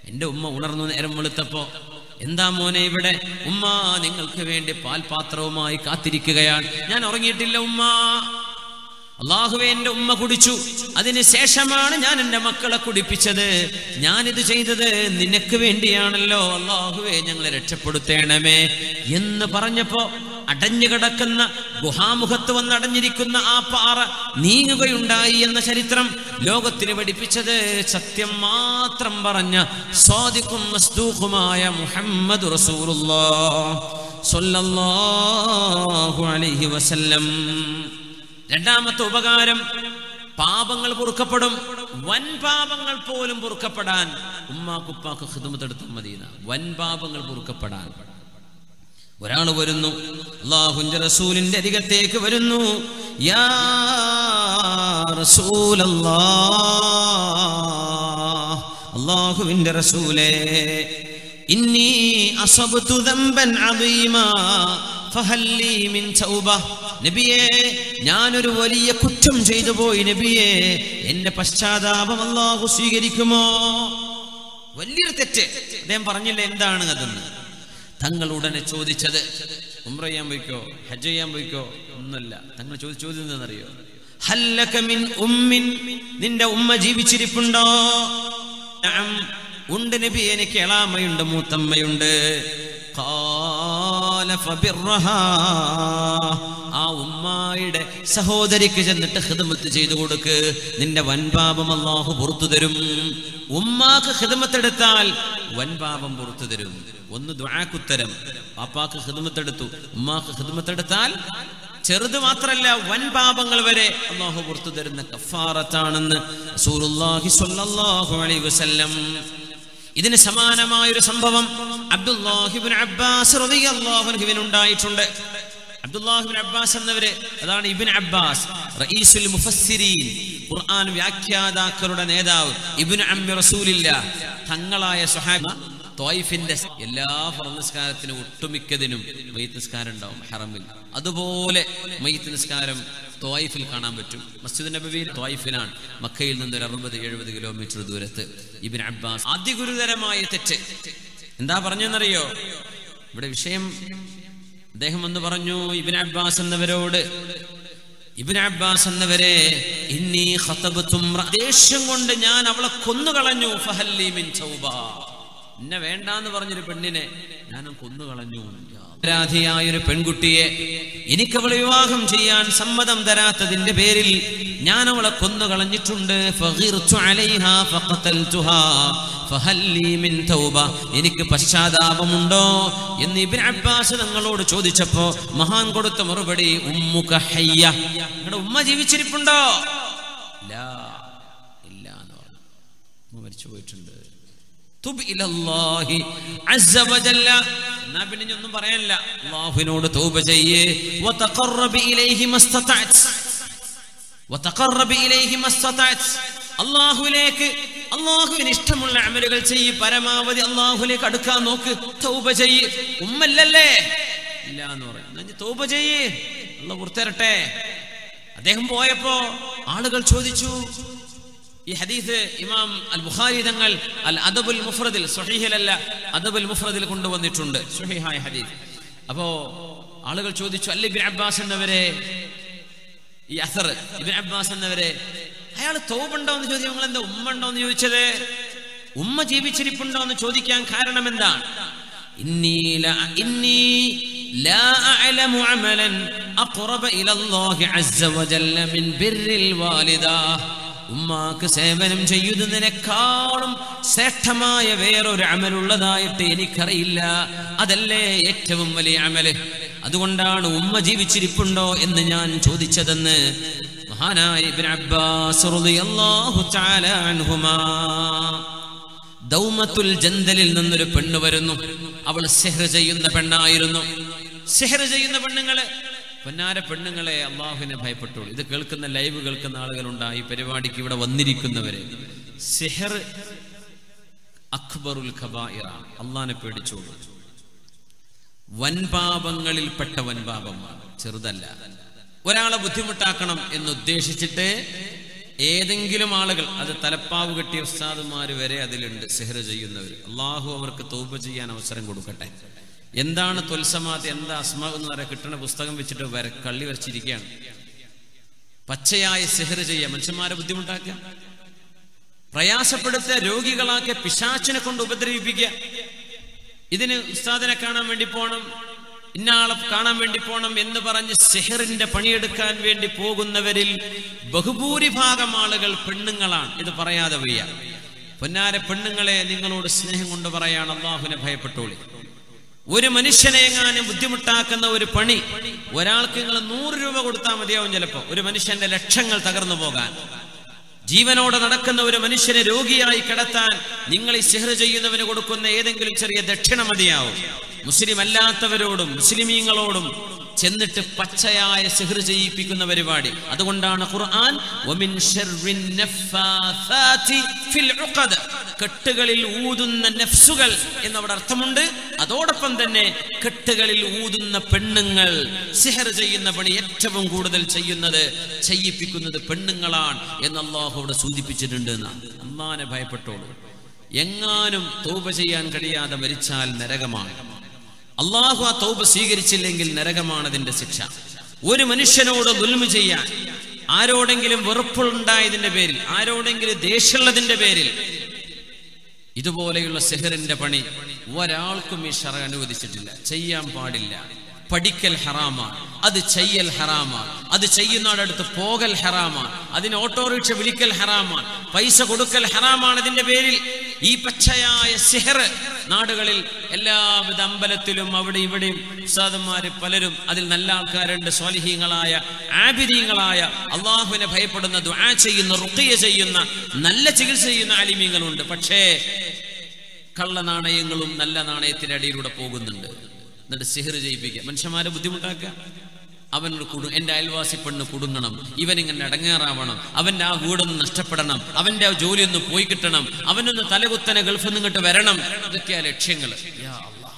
എൻ്റെ ഉമ്മ ഉണർന്നു നേരം വെളുത്തപ്പോ എന്താ മോനെ ഇവിടെ ഉമ്മ നിങ്ങൾക്ക് വേണ്ടി പാൽപാത്രവുമായി കാത്തിരിക്കുകയാണ് ഞാൻ ഉറങ്ങിയിട്ടില്ല ഉമ്മ അള്ളാഹുവെ എന്റെ ഉമ്മ കുടിച്ചു അതിന് ശേഷമാണ് ഞാൻ എൻ്റെ മക്കളെ കുടിപ്പിച്ചത് ഞാനിത് ചെയ്തത് നിനക്ക് വേണ്ടിയാണല്ലോ അള്ളാഹുവെ ഞങ്ങളെ രക്ഷപ്പെടുത്തേണമേ എന്ന് പറഞ്ഞപ്പോ അടഞ്ഞു കിടക്കുന്ന ഗുഹാമുഖത്ത് വന്ന് അടഞ്ഞിരിക്കുന്ന ആ പാറ നീങ്ങുകയുണ്ടായി എന്ന ചരിത്രം ലോകത്തിന് പഠിപ്പിച്ചത് സത്യം മാത്രം പറഞ്ഞ സ്വാദിക്കും മസ്തൂഖുമായ മുഹമ്മദ് റസൂലുള്ളാഹ് സ്വല്ലല്ലാഹു അലൈഹി വസല്ലം രണ്ടാമത്തെ ഉപകാരം പാപങ്ങൾ പൊറുക്കപ്പെടും വൻ പാപങ്ങൾ പോലും പൊറുക്കപ്പെടാൻ ഉമ്മാക്കുപ്പാക്ക് ഹിദമത്തെടുത്ത മദീന വൻ പാപങ്ങൾ പൊറുക്കപ്പെടാൻ ഒരാൾ വരുന്നു അള്ളാഹുന്റെ റസൂലിന്റെ അരികത്തേക്ക് വരുന്നു യാ റസൂലല്ലാഹ് അള്ളാഹുവിന്റെ റസൂലേ ഇന്നി അസബ്തു ദംബൻ അദീമാ ഫഹല്ലി മിൻ തൗബ നബിയേ ഞാനൊരു വലിയ കുറ്റം ചെയ്തു പോയി നബിയേ എന്റെ പശ്ചാത്താപം അള്ളാഹു സ്വീകരിക്കുമോ വലിയൊരു തെറ്റ് അദ്ദേഹം പറഞ്ഞില്ല എന്താണ് അതെന്ന് തങ്ങൾ ഉടനെ ചോദിച്ചത് ഉംറ ചെയ്യാൻ പോയിക്കോ ഹജ്ജ് ചെയ്യാൻ പോയിക്കോ ഒന്നല്ല തങ്ങൾ ചോദിച്ച ചോദ്യം എന്താണെന്നറിയോ ഹല്ലക മിൻ ഉമ്മിൻ നിന്റെ ഉമ്മ ജീവിച്ചിരിപ്പുണ്ടോ നഅം. ഉണ്ട് നബി എനിക്ക് എളാമയുണ്ട് മൂത്തമ്മയുണ്ട് ഖാല ഫബിർറഹാ. ആ ഉമ്മായുടെ സഹോദരിക്ക് ചെന്നിട്ട് ഹിദമത്ത് ചെയ്തു കൊടുക്ക് നിന്റെ വൻപാപം അള്ളാഹു പുറത്തു തരും ഉമ്മാക്ക് ഹിദമത്തെടുത്താൽ വൻപാപം പുറത്തു തരും ഒന്ന് ദുആക്കുത്തരം പാപ്പാക്ക് ഹിദമത്തെടുത്തു ഉമ്മാക്ക് ഹിദമത്തെടുത്താൽ ചെറുത് മാത്രല്ല വൻ പാപങ്ങൾ വരെ അള്ളാഹു പുറത്തു തരുന്ന കഫാറത്താണെന്ന് റസൂലുള്ളാഹി സ്വല്ലല്ലാഹു അലൈഹി വസല്ലം ഇതിന് സമാനമായ ഒരു സംഭവം അബ്ദുല്ലാഹിബിൻ അബ്ബാസ് റളിയല്ലാഹു അൻഹുവിന് ഉണ്ടായിട്ടുണ്ട് അബ്ദുല്ലാഹിബിൻ അബ്ബാസ് എന്നവര് അതാണ് ഇബിൻ അബ്ബാസ് റഈസുൽ മുഫസ്സിരീൻ ഖുർആൻ വ്യാഖ്യാതാക്കളുടെ നേതാവ് ഇബ്നു അമ്മി റസൂലില്ല തങ്ങളായ സ്വഹാബ തോയിഫിന്റെ എല്ലാ ഫർദ് നിസ്കാരത്തിനും ഒട്ടുമിക്കതിനും മയ്യത്ത് നിസ്കാരം ഉണ്ടാവും ഹറമിൽ അതുപോലെ മയ്യത്ത് നിസ്കാരം തോയിഫിൽ കാണാൻ പറ്റും മസ്ജിദ് നബവി തോയിഫിലാണ് മക്കയിൽ നിന്ന് ഒരു അറുപത് എഴുപത് കിലോമീറ്റർ ദൂരത്ത് ഇബിൻ അബ്ബാസ് അതിഗുരുതരമായ തെറ്റ് എന്താ പറഞ്ഞെന്നറിയോ ഇവിടെ വിഷയം അദ്ദേഹം എന്ന് പറഞ്ഞു ഇബിൻ അബ്ബാസ് എന്നവരോട് ഇബിൻ അബ്ബാസ് എന്നവരെ ഇന്നി ഖതബത്തും റ- ദേഷ്യം കൊണ്ട് ഞാൻ അവളെ കൊന്നുകളഞ്ഞു ഫഹല്ലി മിൻ ചൗബ എന്നെ വേണ്ടാന്ന് പറഞ്ഞൊരു പെണ്ണിനെ ഞാൻ കൊന്നുകളഞ്ഞു രാധിയായ ഒരു പെൺകുട്ടിയെ എനിക്ക് അവളെ വിവാഹം ചെയ്യാൻ സമ്മതം തരാത്തതിന്റെ പേരിൽ ഞാൻ അവളെ കൊന്നുകളഞ്ഞിട്ടുണ്ട് ഫഗിർതു അലൈഹാ ഫഖതൽതുഹാ ഫഹല്ലി മിൻ തൗബ എനിക്ക് പശ്ചാത്താപമുണ്ടോ എന്ന് ഇബ്നു അബ്ബാസ് തങ്ങളോട് ചോദിച്ചപ്പോ മഹാൻ കൊടുത്ത മറുപടി ഉമ്മുക ഹയ്യ നിങ്ങളുടെ ഉമ്മ ജീവിച്ചിരിപ്പുണ്ടോ ലാ ഇല്ല എന്ന് പറഞ്ഞു ഉമ്മ മരിച്ചു പോയിട്ടുണ്ട് തുബ് ഇലല്ലാഹി അസ്സ വജല്ല എന്നാ പിന്നെ ഇനി ഒന്നും പറയാനില്ല അല്ലാഹുവിനോട് തൗബ ചെയ്യേ വതഖറബ് ഇലൈഹി മസ്തതഅത് വതഖറബ് ഇലൈഹി മസ്തതഅത് അല്ലാഹുവിലേക്ക് അല്ലാഹുവിന് ഇഷ്ടമുള്ള അമലുകൾ ചെയ്യ് പരമാവധി അല്ലാഹുവിലേക്ക് അടുക്കാൻ നോക്ക് തൗബ ചെയ്യ് ഉമ്മല്ലല്ലേ ഇല്ല എന്ന് പറയും എന്നാ ഇനി തൗബ ചെയ്യ് അല്ലാഹു പുറത്തരട്ടെ അദ്ദേഹം പോയപ്പോ ആളുകൾ ചോദിച്ചു ഈ ഹദീസ് ഇമാം അൽ ബുഖാരി തങ്ങൾ അൽ അദബുൽ മുഫ്രദിൽ സ്വഹീഹിലല്ല അദബുൽ മുഫ്രദിൽ കൊണ്ടുവന്നിട്ടുണ്ട് സ്വഹീഹായ ഹദീസ് അപ്പോ ആളുകൾ ചോദിച്ചു അല്ല ഇബ്ൻ അബ്ബാസ് എന്നവരെ ഈ അസർ ഇബ്ൻ അബ്ബാസ് എന്നവരെ അയാൾ തോപുണ്ടോ എന്ന് ചോദിച്ചു നിങ്ങൾ എന്താ ഉമ്മ ഉണ്ടോ എന്ന് ചോദിച്ചത് ഉമ്മ ജീവിച്ചിരിപ്പുണ്ടോ എന്ന് ചോദിക്കാൻ കാരണം എന്താണ് إني لا إني لا أعلم عملا أقرب إلى الله عز وجل من بر الوالدة ഉമ്മാക്ക് സേവനം ചെയ്യുന്നതിനേക്കാളും ശ്രേഷ്ഠമായ വേറൊരു അമലുള്ളതായിട്ട് എനിക്കറിയില്ല അതല്ലേ ഏറ്റവും വലിയ അമല് അതുകൊണ്ടാണ് ഉമ്മ ജീവിച്ചിരിപ്പുണ്ടോ എന്ന് ഞാൻ ചോദിച്ചതെന്ന് മഹാനായ ഇബ്നു അബ്ബാസ് റളിയല്ലാഹു തആല അൻഹുമാ ദൗമത്തുൽ ജന്തലിൽ നിന്നൊരു പെണ്ണ് വരുന്നു അവൾ സെഹ്ർ ചെയ്യുന്ന പെണ്ണായിരുന്നു സെഹ്ർ ചെയ്യുന്ന പെണ്ണുങ്ങള് പൊന്നാര പെണ്ണുങ്ങളെ അള്ളാഹുവിനെ ഭയപ്പെട്ടുള്ളൂ ഇത് കേൾക്കുന്ന ലൈവ് കേൾക്കുന്ന ആളുകളുണ്ട് ഈ പരിപാടിക്ക് ഇവിടെ വന്നിരിക്കുന്നവരെ സെഹർ അക്ബറുൽ ഖബായിറ അള്ളാഹിനെ പേടിച്ചോളൂ വൻപാപങ്ങളിൽപ്പെട്ട വൻപാപമാണ് ചെറുതല്ല ഒരാളെ ബുദ്ധിമുട്ടാക്കണം എന്ന് ഉദ്ദേശിച്ചിട്ട് ഏതെങ്കിലും ആളുകൾ അത് തലപ്പാവ് കെട്ടിയ ഉസ്താദുമാര് വരെ അതിലുണ്ട് സെഹർ ചെയ്യുന്നവർ അള്ളാഹു അവർക്ക് തൗബ ചെയ്യാൻ അവസരം കൊടുക്കട്ടെ എന്താണ് ത്വൽസമാത്ത് എന്താ അസ്മാ എന്ന് പറയാൻ കിട്ടുന്ന പുസ്തകം വെച്ചിട്ട് വര കള്ളി വരച്ചിരിക്കുകയാണ് പച്ചയായ സെഹർ ചെയ്യുക മനുഷ്യന്മാരെ ബുദ്ധിമുട്ടാക്കുക പ്രയാസപ്പെടുത്തുക രോഗികളാക്കിയ പിശാച്ചിനെ കൊണ്ട് ഉപദ്രവിപ്പിക്കുക ഇതിന് ഉസ്താദിനെ കാണാൻ വേണ്ടി പോണം ഇന്നാളെ കാണാൻ വേണ്ടി പോണം എന്ന് പറഞ്ഞ് സെഹറിന്റെ പണിയെടുക്കാൻ വേണ്ടി പോകുന്നവരിൽ ബഹുഭൂരിഭാഗം ആളുകൾ പെണ്ണുങ്ങളാണ് ഇത് പറയാതെ വയ്യ പൊന്നാര പെണ്ണുങ്ങളെ നിങ്ങളോട് സ്നേഹം കൊണ്ട് പറയാണ് അള്ളാഹുവിനെ ഭയപ്പെട്ടോളി ഒരു മനുഷ്യനെ എങ്ങാനും ബുദ്ധിമുട്ടാക്കുന്ന ഒരു പണി ഒരാൾക്ക് നിങ്ങൾ നൂറ് രൂപ കൊടുത്താൽ മതിയാവും ചിലപ്പോ ഒരു മനുഷ്യന്റെ ലക്ഷങ്ങൾ തകർന്നു പോകാൻ ജീവനോടെ നടക്കുന്ന ഒരു മനുഷ്യനെ രോഗിയായി കിടത്താൻ നിങ്ങൾ ഈ സിഹർ ചെയ്യുന്നവന് കൊടുക്കുന്ന ഏതെങ്കിലും ചെറിയ ദക്ഷിണ മതിയാവും മുസ്ലിം അല്ലാത്തവരോടും മുസ്ലിമീങ്ങളോടും ചെന്നിട്ട് പച്ചയായ സിഹർ ചെയ്യിപ്പിക്കുന്ന പരിപാടി അതുകൊണ്ടാണ് ഖുർആൻ വമിൻ ശർറിൻ നഫ്ഫാഥാതി ഫിൽ ഉഖദ കെട്ടുകളിൽ ഊതുന്ന നഫ്സുകൾ എന്നവിടെ അർത്ഥമുണ്ട് അതോടൊപ്പം തന്നെ കെട്ടുകളിൽ ഊതുന്ന പെണ്ണുങ്ങൾ സിഹർ ചെയ്യുന്ന പണി ഏറ്റവും കൂടുതൽ ചെയ്യുന്നത് ചെയ്യിപ്പിക്കുന്നത് പെണ്ണുങ്ങളാണ് എന്ന് അള്ളാഹു അവിടെ സൂചിപ്പിച്ചിട്ടുണ്ട് എന്നാണ് അമ്മാനെ ഭയപ്പെട്ടോളൂ എങ്ങാനും തൗബ ചെയ്യാൻ കഴിയാതെ മരിച്ചാൽ നരകമാണ് അള്ളാഹു ആ തൗബ സ്വീകരിച്ചില്ലെങ്കിൽ നരകമാണ് അതിന്റെ ശിക്ഷ ഒരു മനുഷ്യനോട് ദുൽമ ചെയ്യാൻ ആരോടെങ്കിലും വെറുപ്പുണ്ടായതിന്റെ പേരിൽ ആരോടെങ്കിലും ദേഷ്യമുള്ളതിന്റെ പേരിൽ ഇതുപോലെയുള്ള സെഹറിന്റെ പണി ഒരാൾക്കും ഈ ഷറ അനുവദിച്ചിട്ടില്ല ചെയ്യാൻ പാടില്ല പഠിക്കൽ ഹറാമാണ് അത് ചെയ്യൽ ഹറാമാണ് അത് ചെയ്യുന്നവരടുത്ത് പോകൽ ഹറാമാണ് അതിന് ഓട്ടോറിക്ഷ വിളിക്കൽ ഹറാമാണ് പൈസ കൊടുക്കൽ ഹറാമാണ് ഇതിന്റെ പേരിൽ ഈ പച്ചയായ സിഹർ നാടുകളിൽ എല്ലാവിധ അമ്പലത്തിലും അവിടെ ഇവിടെയും ഉസ്താദന്മാര് പലരും അതിൽ നല്ല ആൾക്കാരുണ്ട് സ്വാലിഹീങ്ങളായ ആബിദീങ്ങളായ അള്ളാഹുവിനെ ഭയപ്പെടുന്ന ദുആ ചെയ്യുന്ന റുക്കിയ ചെയ്യുന്ന നല്ല ചികിത്സ ചെയ്യുന്ന ആലിമീങ്ങളുണ്ട് പക്ഷേ കള്ള നാണയങ്ങളും നല്ല നാണയത്തിന്റെ അടിയിലൂടെ പോകുന്നുണ്ട് എന്നിട്ട് സിഹർ ചെയ്യിപ്പിക്കുക മനുഷ്യന്മാരെ ബുദ്ധിമുട്ടാക്കുക അവൻ കുടു എൻ്റെ അയൽവാസി പെണ്ണ് കുടുങ്ങണം ഇവൻ ഇങ്ങനെ അടങ്ങേറാവണം അവൻ്റെ ആ വീടൊന്ന് നഷ്ടപ്പെടണം അവൻ്റെ ആ ജോലി ഒന്ന് പോയി കിട്ടണം അവനൊന്ന് തലകുത്തനെ ഗൾഫിൽ നിന്ന് ഇങ്ങോട്ട് വരണം ഇതൊക്കെയാ ലക്ഷ്യങ്ങൾ യാ അല്ലാഹ്.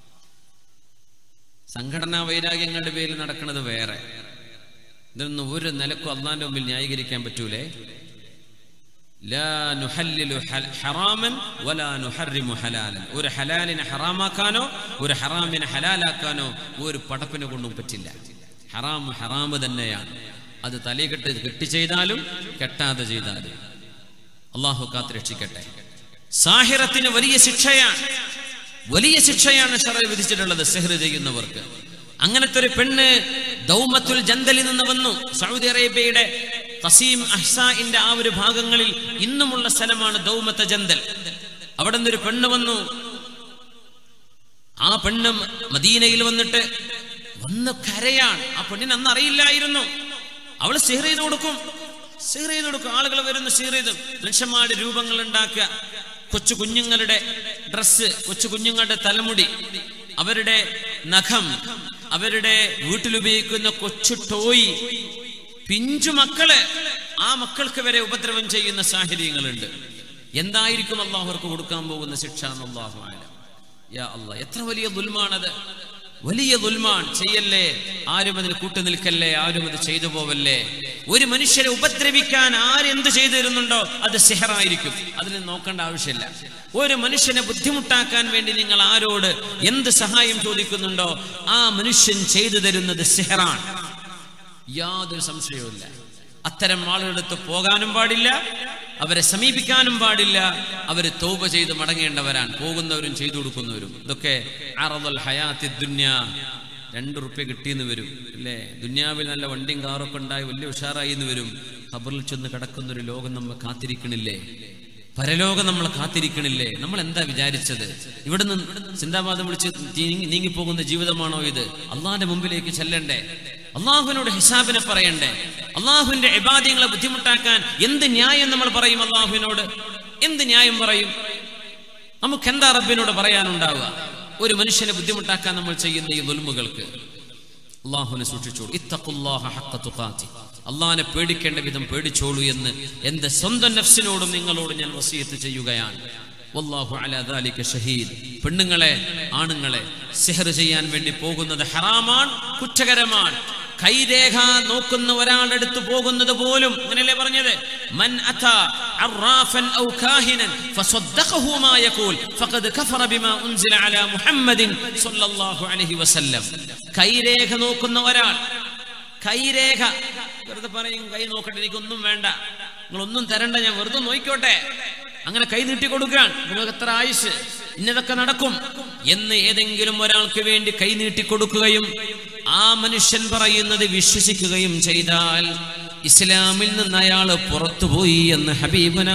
സംഘടനാ വൈരാഗ്യങ്ങളുടെ പേരിൽ നടക്കുന്നത് വേറെ ഇതൊന്നും ഒരു നിലക്കും അള്ളാന്റെ മുമ്പിൽ ന്യായീകരിക്കാൻ പറ്റൂലേ ലാ നുഹല്ലിലു ഹൽ- ഹറാമൻ വലാ നുഹർരിമു ഹലാലൻ ഒരു ഹലാലിനെ ഹറാമാക്കാനോ ഒരു ഹറാമിനെ ഹലാലാക്കാനോ ഒരു പടപ്പിനെ കൊണ്ടും പറ്റില്ല ഹറാം ഹറാമ് തന്നെയാണ് അത് തലയെക്കെട്ട് കെട്ടി ചെയ്താലും കെട്ടാതെ ചെയ്താലും അള്ളാഹു കാത്ത് രക്ഷിക്കട്ടെ സാഹിറത്തിന് വലിയ ശിക്ഷയാണ് വലിയ ശിക്ഷയാണ് ഷറ വിധിച്ചിട്ടുള്ളത് സെഹ്റ് ചെയ്യുന്നവർക്ക് അങ്ങനത്തെ ഒരു പെണ്ണ് ദൗമത്തുൽ ജന്തലിൽ നിന്ന് വന്നു സൗദി അറേബ്യയുടെ ഖസീം അഹ്സാഇന്റെ ആ ഒരു ഭാഗങ്ങളിൽ ഇന്നുമുള്ള സ്ഥലമാണ് ദൗമത്ത ജന്തൽ അവിടെ നിന്നൊരു പെണ്ണ് വന്നു ആ പെണ്ണ് മദീനയിൽ വന്നിട്ട് വന്ന് കരയാണ് ആ പെണ്ണിന് അന്ന് അറിയില്ലായിരുന്നു അവൾ സിഹർ ചെയ്ത് കൊടുക്കും സിഹർ ചെയ്ത് കൊടുക്കും ആളുകൾ വരുന്നു സിഹർ ചെയ്ത് മനുഷ്യന്മാരുടെ രൂപങ്ങൾ ഉണ്ടാക്കുക കൊച്ചു കുഞ്ഞുങ്ങളുടെ ഡ്രസ്സ് കൊച്ചു കുഞ്ഞുങ്ങളുടെ തലമുടി അവരുടെ നഖം അവരുടെ വീട്ടിലുപയോഗിക്കുന്ന കൊച്ചു ടോയ് പിഞ്ചു മക്കള് ആ മക്കൾക്ക് വരെ ഉപദ്രവം ചെയ്യുന്ന സാഹചര്യങ്ങളുണ്ട് എന്തായിരിക്കും അള്ളാഹു അവർക്ക് കൊടുക്കാൻ പോകുന്ന ശിക്ഷ എന്ന് അള്ളാഹു ആലം യാ അല്ലാ എത്ര വലിയ ദുൽമാണത് വലിയ ദുൽമാൻ ചെയ്യല്ലേ ആരും അതിന് കൂട്ടു നിൽക്കല്ലേ ആരും അത് ചെയ്തു പോവല്ലേ ഒരു മനുഷ്യരെ ഉപദ്രവിക്കാൻ ആരെന്ത് ചെയ്തു തരുന്നുണ്ടോ അത് സിഹറായിരിക്കും അതിന് നോക്കേണ്ട ആവശ്യമില്ല ഒരു മനുഷ്യനെ ബുദ്ധിമുട്ടാക്കാൻ വേണ്ടി നിങ്ങൾ ആരോട് എന്ത് സഹായം ചോദിക്കുന്നുണ്ടോ ആ മനുഷ്യൻ ചെയ്തു തരുന്നത് സിഹറാണ് യാതൊരു സംശയവുമില്ല അത്തരം ആളുകളടുത്ത് പോകാനും പാടില്ല അവരെ സമീപിക്കാനും പാടില്ല അവര് തൗബ ചെയ്ത് മടങ്ങേണ്ടവരാണ് പോകുന്നവരും ചെയ്തു കൊടുക്കുന്നവരും ഇതൊക്കെ അറദൽ ഹയാത്തി ദുന്യ രണ്ട് റുപ്യ കിട്ടിയെന്ന് വരും അല്ലേ ദുന്യാവിൽ നല്ല വണ്ടിയും കാറൊക്കെ ഉണ്ടായി വലിയ ഉഷാറായി എന്ന് വരും ഖബറിൽ ചെന്ന് കിടക്കുന്ന ഒരു ലോകം നമ്മൾ കാത്തിരിക്കണില്ലേ പരലോകം നമ്മൾ കാത്തിരിക്കണില്ലേ നമ്മൾ എന്താ വിചാരിച്ചത് ഇവിടുന്ന് ചിന്താവാദം വിളിച്ച് നീങ്ങി നീങ്ങിപ്പോകുന്ന ജീവിതമാണോ ഇത് അള്ളാന്റെ മുമ്പിലേക്ക് ചെല്ലണ്ടേ അള്ളാഹുവിനോട് ഹിസാബിനെ പറയണ്ടേ അള്ളാഹുവിന്റെ ഇബാദ്യങ്ങളെ ബുദ്ധിമുട്ടാക്കാൻ എന്ത് ന്യായം നമ്മൾ പറയും അള്ളാഹുവിനോട് എന്ത് ന്യായം പറയും നമുക്ക് എന്താ റബ്ബിനോട് പറയാനുണ്ടാവുക ഒരു മനുഷ്യനെ ബുദ്ധിമുട്ടാക്കാൻ നമ്മൾ ചെയ്യുന്ന ഈ ദുൽമുകൾക്ക് അള്ളാഹുവിനെ സൂക്ഷിച്ചോളൂ ഇത്തഖുല്ലാഹ ഹഖ തുഖാത്തി അള്ളാഹിനെ പേടിക്കേണ്ട വിധം പേടിച്ചോളൂ എന്ന് എന്റെ സ്വന്തം നഫ്സിനോടും നിങ്ങളോടും ഞാൻ വസീയത്ത് ചെയ്യുകയാണ് വല്ലാഹു അലാ ദാലിക ഷഹീദ് പെണ്ണുങ്ങളെ ആണുങ്ങളെ സിഹർ ചെയ്യാൻ വേണ്ടി പോകുന്നത് ഹറാമാണ് കുറ്റകരമാണ് കൈരേഖ നോക്കുന്ന ഒരാളുടെ അടുത്ത് പോകുന്നത് പോലും അങ്ങനെയല്ലേ പറഞ്ഞത് മൻ അതാ അറാഫൻ ഔ കാഹിനൻ ഫസദ്ദഖഹു മാ യഖൂൽ ഫഖദ് കഫറ ബിമാ ഉൻസില അലാ മുഹമ്മദിൻ സ്വല്ലല്ലാഹു അലൈഹി വസല്ലം കൈരേഖ നോക്കുന്ന ഒരാൾ കൈരേഖ വെറുതെ പറയും കൈ നോക്കട്ടെ എനിക്കൊന്നും വേണ്ട നിങ്ങളൊന്നും തരണ്ട ഞാൻ വെറുതെ നോക്കിക്കോട്ടെ അങ്ങനെ കൈ നീട്ടി കൊടുക്കാൻ നിങ്ങൾക്ക് എത്ര ആയുസ് ഇന്നതൊക്കെ നടക്കും എന്ന് ഏതെങ്കിലും ഒരാൾക്ക് വേണ്ടി കൈ നീട്ടി കൊടുക്കുകയും ആ മനുഷ്യൻ പറയുന്നത് വിശ്വസിക്കുകയും ചെയ്താൽ ഇസ്ലാമിൽ നിന്ന് അയാൾ പുറത്തുപോയി എന്ന് ഹബീബന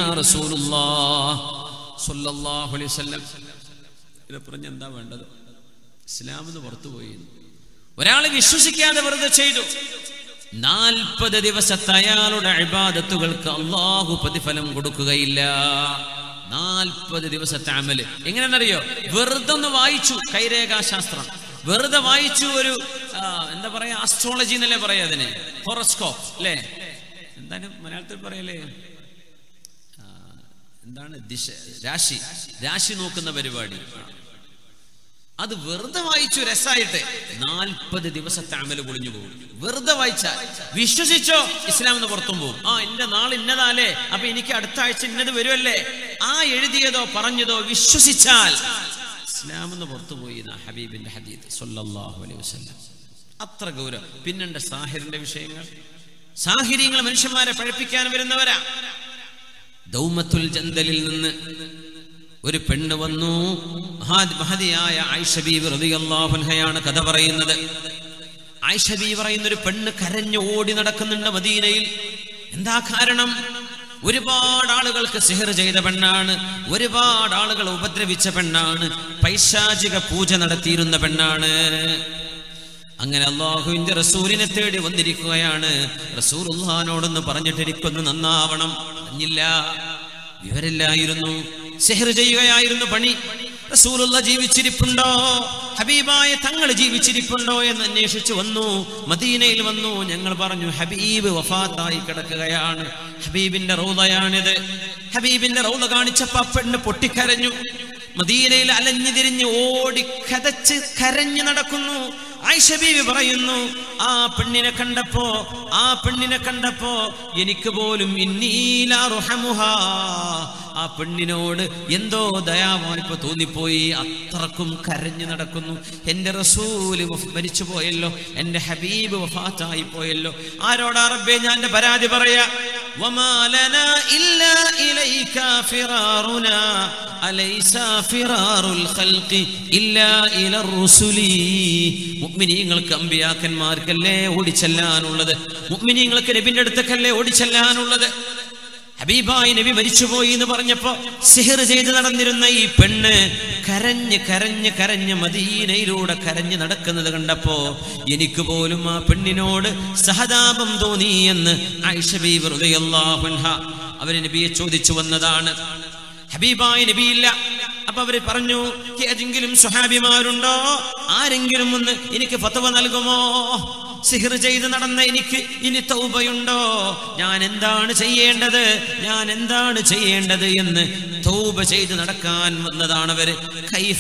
റസൂലുള്ളാഹി ഇത് പറഞ്ഞ എന്താ വേണ്ടത് ഇസ്ലാമിന്ന് പുറത്തുപോയി ഒരാൾ വിശ്വസിക്കാതെ വെറുതെ ചെയ്തു നാൽപ്പത് ദിവസത്തെ അയാളുടെ അഴിബാദത്തുകൾക്ക് അള്ളാഹു പ്രതിഫലം കൊടുക്കുകയില്ല നാൽപ്പത് ദിവസത്തെ അമല് എങ്ങനെയാണെന്നറിയോ വെറുതെ ഒന്ന് വായിച്ചു കൈരേഖാശാസ്ത്രം വെറുതെ വായിച്ചു ഒരു ആ, എന്താ പറയാ ആസ്ട്രോളജി എന്നല്ലേ പറയാ അതിന് ഹൊറസ്കോപ്പ് അല്ലേ എന്താണ് മലയാളത്തിൽ പറയല്ലേ ആ, എന്താണ് ദിശ രാശി രാശി നോക്കുന്ന പരിപാടി അത് വെറുതെ വായിച്ചു രസായിട്ട് നാൽപ്പത് ദിവസത്തെ അമല് പൊളിഞ്ഞു പോകും വെറുതെ വായിച്ചാൽ വിശ്വസിച്ചോ ഇസ്ലാം എന്ന് പുറത്തും പോകും ആ എന്റെ നാൾ ഇന്നതാലേ അപ്പൊ എനിക്ക് അടുത്ത ആഴ്ച ഇന്നത് വരുമല്ലേ ആ എഴുതിയതോ പറഞ്ഞതോ വിശ്വസിച്ചാൽ ഇസ്ലാം എന്ന് പുറത്തു പോയി എന്നാ ഹബീബിന്റെ ഹദീദ് സല്ലല്ലാഹു അലൈഹി വസല്ലം അത്ര ഗൗരവം പിന്നെന്റെ സാഹിറിന്റെ വിഷയങ്ങൾ സാഹിര്യങ്ങൾ മനുഷ്യന്മാരെ പഴപ്പിക്കാൻ വരുന്നവരാ ദൗമത്തുൽ ജന്തലിൽ നിന്ന് ഒരു പെണ്ണ് വന്നു മഹാ- മഹതിയായ ആയിഷ ബീവി റളിയല്ലാഹു അൻഹയാണ് കഥ പറയുന്നത് ആയിഷ ബീവി പറയുന്ന ഒരു പെണ്ണ് കരഞ്ഞു ഓടി നടക്കുന്നുണ്ട് മദീനയിൽ എന്താ കാരണം ഒരുപാട് ആളുകൾക്ക് സിഹർ ചെയ്ത പെണ്ണാണ് ഒരുപാട് ആളുകൾ ഉപദ്രവിച്ച പെണ്ണാണ് പൈശാചിക പൂജ നടത്തിയിരുന്ന പെണ്ണാണ് അങ്ങനെ അള്ളാഹുവിന്റെ റസൂലിനെ തേടി വന്നിരിക്കുകയാണ് റസൂൽ ഉള്ളഹാനോടൊന്ന് പറഞ്ഞിട്ട് എനിക്കൊന്ന് നന്നാവണം പറഞ്ഞില്ല വിവരില്ലായിരുന്നു സെഹർ ചെയ്യുകയായിരുന്നു പണി റസൂലുള്ള ജീവിച്ചിരിപ്പുണ്ടോ ഹബീബായ തങ്ങൾ ജീവിച്ചിരിപ്പുണ്ടോ എന്ന് അന്വേഷിച്ചു വന്നു മദീനയിൽ വന്നു ഞങ്ങൾ പറഞ്ഞു ഹബീബ് വഫാത്തായി കിടക്കുകയാണ് ഹബീബിന്റെ റൗദയാണിത് ഹബീബിന്റെ റൗദ കാണിച്ചപ്പോ ആ പെണ്ണ് പൊട്ടിക്കരഞ്ഞു മദീനയിൽ അലഞ്ഞു തിരിഞ്ഞ് ഓടി കതച്ച് കരഞ്ഞു നടക്കുന്നു ആയിഷ ബീവി പറയുന്നു ആ പെണ്ണിനെ കണ്ടപ്പോ ആ പെണ്ണിനെ കണ്ടപ്പോ എനിക്ക് പോലും ഇന്നീലാറുഹമുഹ ആ പെണ്ണിനോട് എന്തോ ദയാവായ്പ തോന്നിപ്പോയി അത്രക്കും കരഞ്ഞു നടക്കുന്നു എന്റെ റസൂല് വഫ് മരിച്ചു പോയല്ലോ എന്റെ ഹബീബ് വഫാത്തായി പോയല്ലോ ആരോടാ റബ്ബേ ഞാൻ എന്റെ പരാതി പറയാ وما لنا إلا إليك فرارنا أليس فرار الخلق إلا إلى الرسل മുഅ്മിനീങ്ങൾക്ക് അമ്പിയാക്കന്മാർക്കല്ലേ ഓടിച്ചെല്ലാനുള്ളത് മുഅ്മിനീങ്ങൾക്ക് നബിന്റെ അടുത്തേക്കല്ലേ ഓടിച്ചെല്ലാനുള്ളത് ഹബീബായി നബി മരിച്ചുപോയി എന്ന് പറഞ്ഞപ്പോ സിഹർ ചെയ്ത് നടന്നിരുന്ന ഈ പെണ്ണ് കരഞ്ഞ് കരഞ്ഞ് കരഞ്ഞ് മദീനയിലൂടെ കരഞ്ഞ് നടക്കുന്നത് കണ്ടപ്പോ എനിക്ക് പോലും ആ പെണ്ണിനോട് സഹതാപം തോന്നി എന്ന് ആയിഷ ബീവി റളിയല്ലാഹു അൻഹ അവര് നബിയെ ചോദിച്ചു വന്നതാണ് ഹബീബായ നബിയില്ല അപ്പൊ അവര് പറഞ്ഞു ഏതെങ്കിലും സുഹാബിമാരുണ്ടോ ആരെങ്കിലും ഒന്ന് എനിക്ക് ഫതവ നൽകുമോ സിഹിർ ചെയ്ത് നടന്ന എനിക്ക് ഇനി തൗബയുണ്ടോ ഞാൻ എന്താണ് ചെയ്യേണ്ടത് ഞാൻ എന്താണ് ചെയ്യേണ്ടത് എന്ന് തൗബ ചെയ്ത് നടക്കാൻ വന്നതാണ് അവര് കൈഫ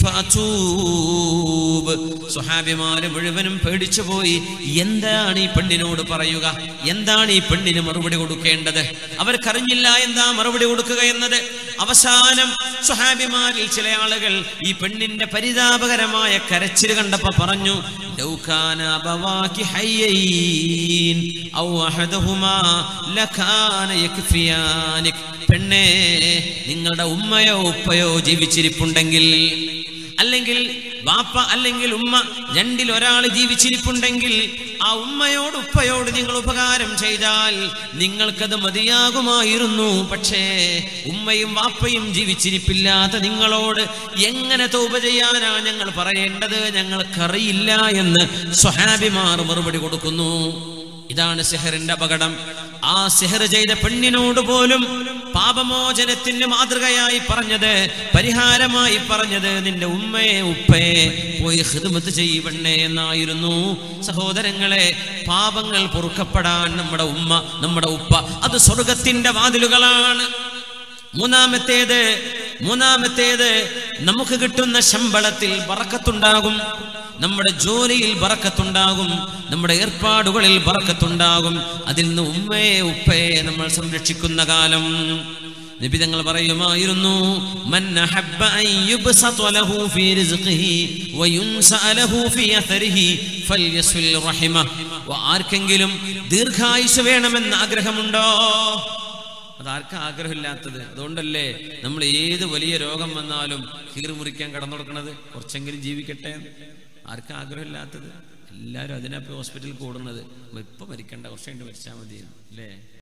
അതൂബ്. സുഹാബിമാര് മുഴുവനും പേടിച്ചു പോയി എന്താണ് ഈ പെണ്ണിനോട് പറയുക എന്താണ് ഈ പെണ്ണിന് മറുപടി കൊടുക്കേണ്ടത് അവർക്കറിഞ്ഞില്ല എന്താ മറുപടി കൊടുക്കുക എന്നത് അവസാനം സുഹാബിമാരിൽ ചില ആളുകൾ ഈ പെണ്ണിന്റെ പരിതാപകരമായ കരച്ചിൽ കണ്ടപ്പോ പറഞ്ഞു ലൗകാന അബവാകി ഹയ്യൈൻ ഔ അഹദഹുമാ ലകാന യക്ഫിയാനിക് പെണ്ണേ നിങ്ങളുടെ ഉമ്മയോ ഉപ്പയോ ജീവിച്ചിരിപ്പുണ്ടെങ്കിൽ അല്ലെങ്കിൽ വാപ്പ അല്ലെങ്കിൽ ഉമ്മ രണ്ടിൽ ഒരാൾ ജീവിച്ചിരിപ്പുണ്ടെങ്കിൽ ആ ഉമ്മയോട് ഉപ്പയോട് നിങ്ങൾ ഉപകാരം ചെയ്താൽ നിങ്ങൾക്കത് മതിയാകുമായിരുന്നു പക്ഷേ ഉമ്മയും വാപ്പയും ജീവിച്ചിരിപ്പില്ലാത്ത നിങ്ങളോട് എങ്ങനെ തോപ ചെയ്യാനാ ഞങ്ങൾ പറയേണ്ടത് ഞങ്ങൾക്കറിയില്ല എന്ന് സ്വഹാബിമാർ മറുപടി കൊടുക്കുന്നു ഇതാണ് സെഹറിന്റെ അപകടം ആ സെഹർ ചെയ്ത പെണ്ണിനോട് പോലും പാപമോചനത്തിന് മാതൃകയായി പറഞ്ഞത് പരിഹാരമായി പറഞ്ഞത് നിന്റെ ഉമ്മയെ ഉപ്പയെ പോയി ഹിദ്മത്ത് ചെയ്യപ്പെണ്ണേ എന്നായിരുന്നു സഹോദരങ്ങളെ പാപങ്ങൾ പൊറുക്കപ്പെടാൻ നമ്മുടെ ഉമ്മ നമ്മുടെ ഉപ്പ അത് സ്വർഗത്തിന്റെ വാതിലുകളാണ് മൂന്നാമത്തേത് മൂന്നാമത്തേത് നമുക്ക് കിട്ടുന്ന ശമ്പളത്തിൽ ബറക്കത്തുണ്ടാകും നമ്മുടെ ജോലിയിൽ ബറക്കത്തുണ്ടാകും നമ്മുടെ ഏർപ്പാടുകളിൽ ബറക്കത്തുണ്ടാകും അതിൽ നിന്ന് ഉമ്മയെ ഉപ്പയെ നമ്മൾ സംരക്ഷിക്കുന്ന കാലം നബി തങ്ങൾ പറയുമായിരുന്നു മൻ അഹബ്ബ അൻ യുബ്സത ലഹു ഫീ റിസ്ഖിഹി വയുൻസഅ ലഹു ഫീ അഥരിഹി ഫൽയസ്വിൽ റഹിമ ആർക്കെങ്കിലും ദീർഘായുസ് വേണമെന്ന് ആഗ്രഹമുണ്ടോ അതാർക്കാ ആഗ്രഹമില്ലാത്തത് അതുകൊണ്ടല്ലേ നമ്മൾ ഏത് വലിയ രോഗം വന്നാലും കീറി മുറിക്കാൻ കടന്നു കൊടുക്കണത് കുറച്ചെങ്കിലും ജീവിക്കട്ടെ ആർക്കാ ആഗ്രഹമില്ലാത്തത് എല്ലാവരും അതിനപ്പോൾ ഹോസ്പിറ്റലിൽ കൂടുന്നത് ഇപ്പൊ മരിക്കണ്ട കുറച്ച് കഴിഞ്ഞിട്ട് മരിച്ചാൽ മതി അല്ലേ